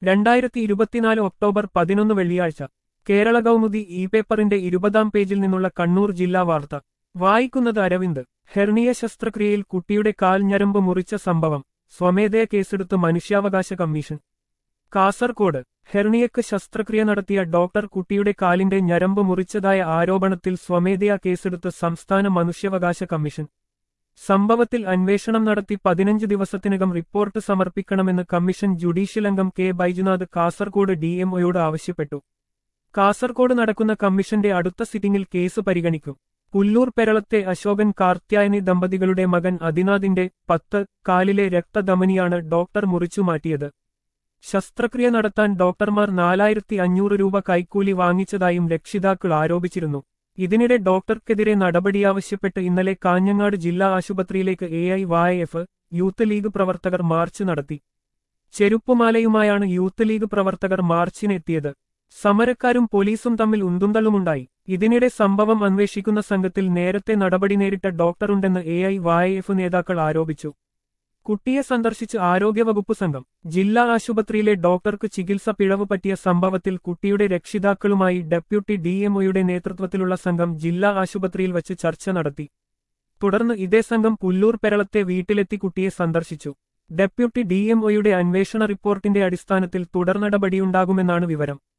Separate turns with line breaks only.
രണ്ടായിരത്തി ഇരുപത്തിനാല് ഒക്ടോബർ പതിനൊന്ന് വെള്ളിയാഴ്ച കേരള കൗമുദി ഇ പേപ്പറിന്റെ ഇരുപതാം പേജിൽ നിന്നുള്ള കണ്ണൂർ ജില്ലാ വാർത്ത വായിക്കുന്നത് അരവിന്ദ് ഹെർണിയ ശസ്ത്രക്രിയയിൽ കുട്ടിയുടെ കാൽ ഞരമ്പ് മുറിച്ച സംഭവം സ്വമേധയ കേസെടുത്ത് മനുഷ്യാവകാശ കമ്മീഷൻ കാസർകോട് ഹെർണിയക്ക് ശസ്ത്രക്രിയ നടത്തിയ ഡോക്ടർ കുട്ടിയുടെ കാലിന്റെ ഞരമ്പ് മുറിച്ചതായ ആരോപണത്തിൽ സ്വമേധയാ കേസെടുത്ത് സംസ്ഥാന മനുഷ്യാവകാശ കമ്മീഷൻ സംഭവത്തിൽ അന്വേഷണം നടത്തി പതിനഞ്ച് ദിവസത്തിനകം റിപ്പോർട്ട് സമർപ്പിക്കണമെന്ന് കമ്മീഷൻ ജുഡീഷ്യൽ അംഗം കെ ബൈജുനാഥ് കാസർകോട് ഡിഎംഒയോട് ആവശ്യപ്പെട്ടു കാസർകോട് നടക്കുന്ന കമ്മീഷന്റെ അടുത്ത സിറ്റിംഗിൽ കേസ് പരിഗണിക്കും പുല്ലൂർ പെരളത്തെ അശോകൻ കാർത്യായനി ദമ്പതികളുടെ മകൻ അതിനാഥിന്റെ പത്ത് കാലിലെ രക്തധമനിയാണ് ഡോക്ടർ മുറിച്ചുമാറ്റിയത് ശസ്ത്രക്രിയ നടത്താൻ ഡോക്ടർമാർ നാലായിരത്തി അഞ്ഞൂറ് രൂപ കൈക്കൂലി വാങ്ങിച്ചതായും രക്ഷിതാക്കൾ ആരോപിച്ചിരുന്നു ഇതിനിടെ ഡോക്ടർക്കെതിരെ നടപടിയാവശ്യപ്പെട്ട് ഇന്നലെ കാഞ്ഞങ്ങാട് ജില്ലാ ആശുപത്രിയിലേക്ക് A I Y F youth league പ്രവർത്തകർ മാർച്ച് നടത്തി ചെരുപ്പുമാലയുമായാണ് യൂത്ത് ലീഗ് പ്രവർത്തകർ മാർച്ചിനെത്തിയത് സമരക്കാരും പോലീസും തമ്മിൽ ഉന്തുന്തള്ളുമുണ്ടായി ഇതിനിടെ സംഭവം അന്വേഷിക്കുന്ന സംഘത്തിൽ നേരത്തെ നടപടി നേരിട്ട ഡോക്ടറുണ്ടെന്ന് എ ഐ വായ എഫ് നേതാക്കൾ ആരോപിച്ചു കുട്ടിയെ സന്ദർശിച്ച് ആരോഗ്യവകുപ്പ് സംഘം ജില്ലാ ആശുപത്രിയിലെ ഡോക്ടർക്ക് ചികിത്സ പിഴവ് പറ്റിയ സംഭവത്തിൽ കുട്ടിയുടെ രക്ഷിതാക്കളുമായി ഡെപ്യൂട്ടി ഡിഎംഒയുടെ നേതൃത്വത്തിലുള്ള സംഘം ജില്ലാ ആശുപത്രിയിൽ വച്ച് ചർച്ച നടത്തി തുടർന്ന് ഇതേ സംഘം പുല്ലൂർ പെരളത്തെ വീട്ടിലെത്തി കുട്ടിയെ സന്ദർശിച്ചു ഡെപ്യൂട്ടി ഡിഎംഒയുടെ അന്വേഷണ റിപ്പോർട്ടിന്റെ അടിസ്ഥാനത്തിൽ തുടർ നടപടിയുണ്ടാകുമെന്നാണ് വിവരം